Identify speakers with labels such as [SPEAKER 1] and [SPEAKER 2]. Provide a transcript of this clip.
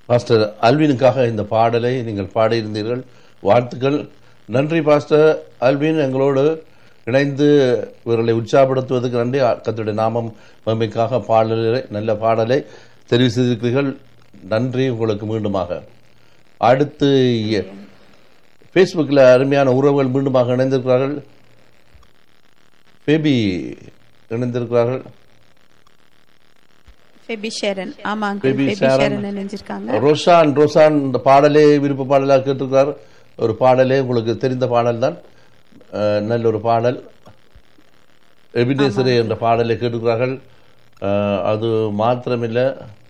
[SPEAKER 1] Pastor அல்வினுக்காக இந்த பாடலை நீங்கள் பாடியிருந்தீர்கள் வாழ்த்துக்கள் நன்றி பாஸ்டர் அல்வின் எங்களோடு இணைந்து இவர்களை உற்சாகப்படுத்துவதற்கு நன்றி கத்துடைய நாமம் மகிமைக்காக பாடலை நல்ல பாடலை தெரிவு செய்திருக்கிறீர்கள் நன்றி உங்களுக்கு மீண்டுமாக அடுத்து ஃபேஸ்புக்கில் அருமையான உறவுகள் மீண்டுமாக இணைந்திருக்கிறார்கள் பேபி இணைந்திருக்கிறார்கள்
[SPEAKER 2] ஃபெபி ஷேரன் ஆமாங்க
[SPEAKER 1] ஃபெபி
[SPEAKER 2] ஃபெபி
[SPEAKER 1] ஷேரன்.
[SPEAKER 2] ஷேரன் இணைஞ்சிருக்காங்க
[SPEAKER 1] ரோஷான் ரோஷான் இந்த பாடலே விருப்ப பாடலாக கேட்டிருக்கிறார் ஒரு பாடலே உங்களுக்கு தெரிந்த பாடல் தான் அஹ், நல்ல ஒரு பாடல் எபினேசரே என்ற பாடலை கேட்டிருக்கிறார்கள் அஹ், அது மாத்திரமில்லை